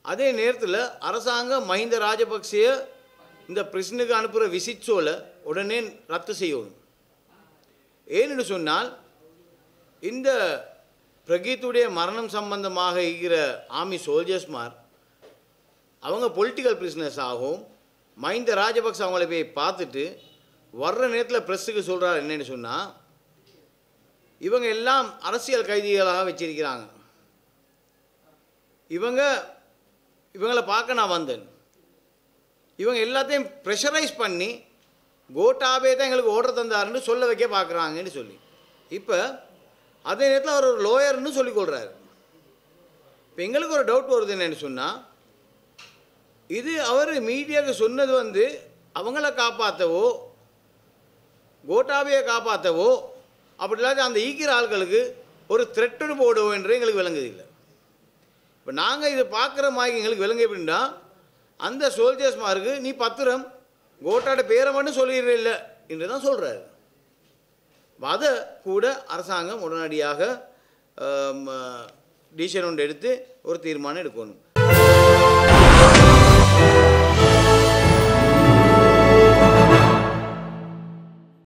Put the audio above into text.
அதே நேரத்தில் அரசாங்கம் மஹிந்த ராஜபக்சேய இந்த பிரச்சனைக்கு அனுப்புகிற விசிட்ஸோல உடனே ரத்து செய்யணும் ஏன்னு சொன்னால் இந்த பிரகீத்துடைய மரணம் சம்பந்தமாக இருக்கிற ஆர்மி சோல்ஜர்ஸ்மார் அவங்க பொலிட்டிக்கல் பிரிஸ்னஸ் ஆகும் மஹிந்த ராஜபக்ச அவங்கள போய் பார்த்துட்டு வர்ற நேரத்தில் ப்ரெஸ்ஸுக்கு சொல்கிறார் என்னன்னு சொன்னால் இவங்க எல்லாம் அரசியல் கைதிகளாக வச்சிருக்கிறாங்க இவங்க இவங்கள பார்க்க நான் வந்தேன் இவங்க எல்லாத்தையும் ப்ரெஷரைஸ் பண்ணி கோட்டாபே தான் எங்களுக்கு ஓர்டர் தந்தாருன்னு சொல்ல வைக்க பார்க்குறாங்கன்னு சொல்லி இப்போ அதே நேரத்தில் அவர் ஒரு லோயர்னு சொல்லிக்கொள்கிறாரு இப்போ எங்களுக்கு ஒரு டவுட் வருது என்னன்னு சொன்னால் இது அவர் மீடியாவுக்கு சொன்னது வந்து அவங்கள காப்பாற்றவோ கோட்டாபையை காப்பாற்றவோ அப்படி இல்லாத அந்த ஈக்கிற ஆட்களுக்கு ஒரு த்ரெட்டுன்னு போடுவோ என்று எங்களுக்கு விளங்குதில்லை இப்போ நாங்கள் இதை பார்க்குற மாதிரி எங்களுக்கு விளங்கு எப்படின்னா அந்த சோல்ஜர்ஸ்மாருக்கு நீ பத்திரம் கோட்டாட பேரை மட்டும் சொல்லிடுற என்று தான் சொல்கிறாரு அதை கூட அரசாங்கம் உடனடியாக டிசிஷன் ஒன்று எடுத்து ஒரு தீர்மானம் எடுக்கணும்